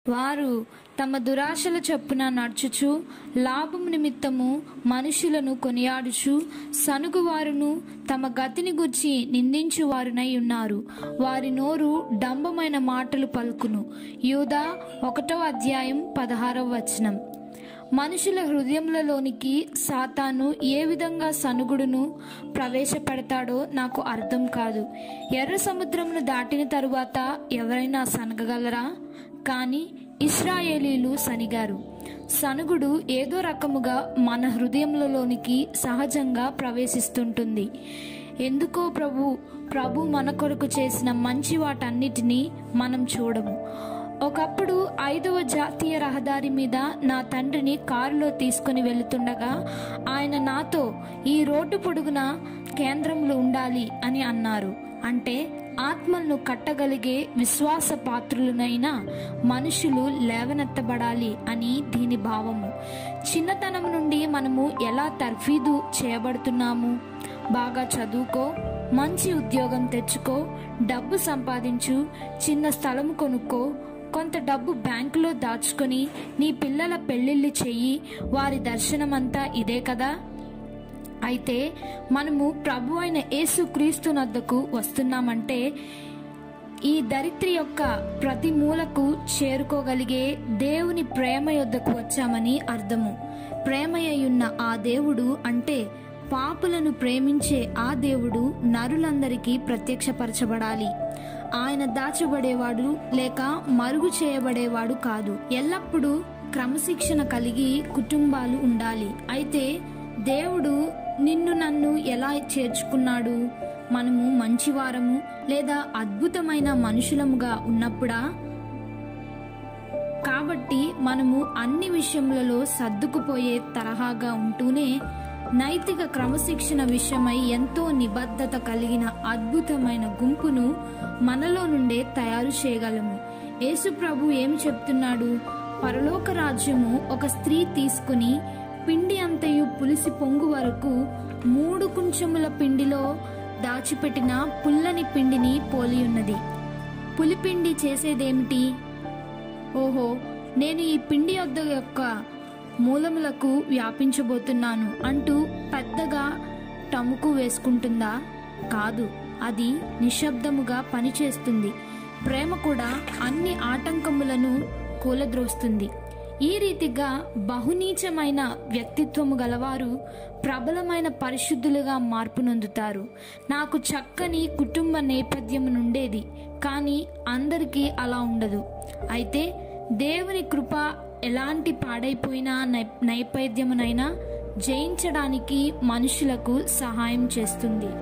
వారు తమ దురాశల చొప్పున నడుచుచు లాభము నిమిత్తము మనుషులను కొనియాడుచు సనుగువారును తమ గతిని గుర్చి నిందించువారునై ఉన్నారు వారి నోరు డంబమైన మాటలు పలుకును యూదా ఒకటో అధ్యాయం పదహారవ వచనం మనుషుల హృదయములలోనికి సాతాను ఏ విధంగా సనుగుడును ప్రవేశపెడతాడో నాకు అర్థం కాదు ఎర్ర సముద్రమును దాటిన తరువాత ఎవరైనా సనగగలరా కానీ ఇస్రాయేలీలు సనిగారు సనుగుడు ఏదో రకముగా మన హృదయములలోనికి సహజంగా ప్రవేశిస్తుంటుంది ఎందుకో ప్రభు ప్రభు మన కొరకు చేసిన మంచి వాటన్నిటినీ మనం చూడము ఒకప్పుడు ఐదవ జాతీయ రహదారి మీద నా తండ్రిని కారులో తీసుకుని వెళుతుండగా ఆయన నాతో ఈ రోడ్డు పొడుగున కేంద్రంలో ఉండాలి అని అన్నారు అంటే ఆత్మలను కట్టగలిగే విశ్వాస పాత్రులనైన మనుషులు లేవనెత్తబడాలి అని దీని భావము చిన్నతనం నుండి మనము ఎలా తర్ఫీదు చేయబడుతున్నాము బాగా చదువుకో మంచి ఉద్యోగం తెచ్చుకో డబ్బు సంపాదించు చిన్న స్థలం కొనుక్కో కొంత డబ్బు బ్యాంకులో దాచుకొని నీ పిల్లల పెళ్లిళ్ళు చెయ్యి వారి దర్శనమంతా ఇదే కదా అయితే మనము ప్రభు అయిన యేసు క్రీస్తు నద్దకు వస్తున్నామంటే ఈ దరిద్రి యొక్క ప్రతి మూలకు చేరుకోగలిగే దేవుని ప్రేమ యొద్దకు వచ్చామని అర్థము ప్రేమయ్యున్న ఆ దేవుడు అంటే పాపులను ప్రేమించే ఆ దేవుడు నరులందరికీ ప్రత్యక్షపరచబడాలి ఆయన దాచబడేవాడు లేక మరుగు చేయబడేవాడు కాదు ఎల్లప్పుడూ క్రమశిక్షణ కలిగి కుటుంబాలు ఉండాలి అయితే దేవుడు నిన్ను నన్ను ఎలా చేర్చుకున్నాడు మనము మంచివారము లేదా అద్భుతమైన మనుషులముగా ఉన్నప్పుడా కాబట్టి మనము అన్ని విషయములలో సర్దుకుపోయే తరహాగా ఉంటూనే నైతిక క్రమశిక్షణ విషయమై ఎంతో నిబద్ధత కలిగిన అద్భుతమైన గుంపును మనలో నుండే తయారు చేయగలము యేసు ప్రభు ఏమి చెప్తున్నాడు పరలోక రాజ్యము ఒక స్త్రీ తీసుకుని పిండి అంతయు పులిసి పొంగు వరకు మూడు కుంచముల పిండిలో దాచిపెట్టిన పుల్లని పిండిని పోలి ఉన్నది పులిపిండి చేసేదేమిటి ఓహో నేను ఈ పిండి యొద్ద యొక్క మూలములకు వ్యాపించబోతున్నాను అంటూ పెద్దగా టముకు వేసుకుంటుందా కాదు అది నిశ్శబ్దముగా పనిచేస్తుంది ప్రేమ కూడా అన్ని ఆటంకములను కూలద్రోస్తుంది ఈ రీతిగా బహునీచమైన వ్యక్తిత్వము గలవారు ప్రబలమైన పరిశుద్ధులుగా మార్పు నొందుతారు నాకు చక్కని కుటుంబ నేపథ్యం నుండేది కానీ అందరికీ అలా ఉండదు అయితే దేవుని కృప ఎలాంటి పాడైపోయిన నై నైపేద్యమునైనా జయించడానికి మనుషులకు సహాయం చేస్తుంది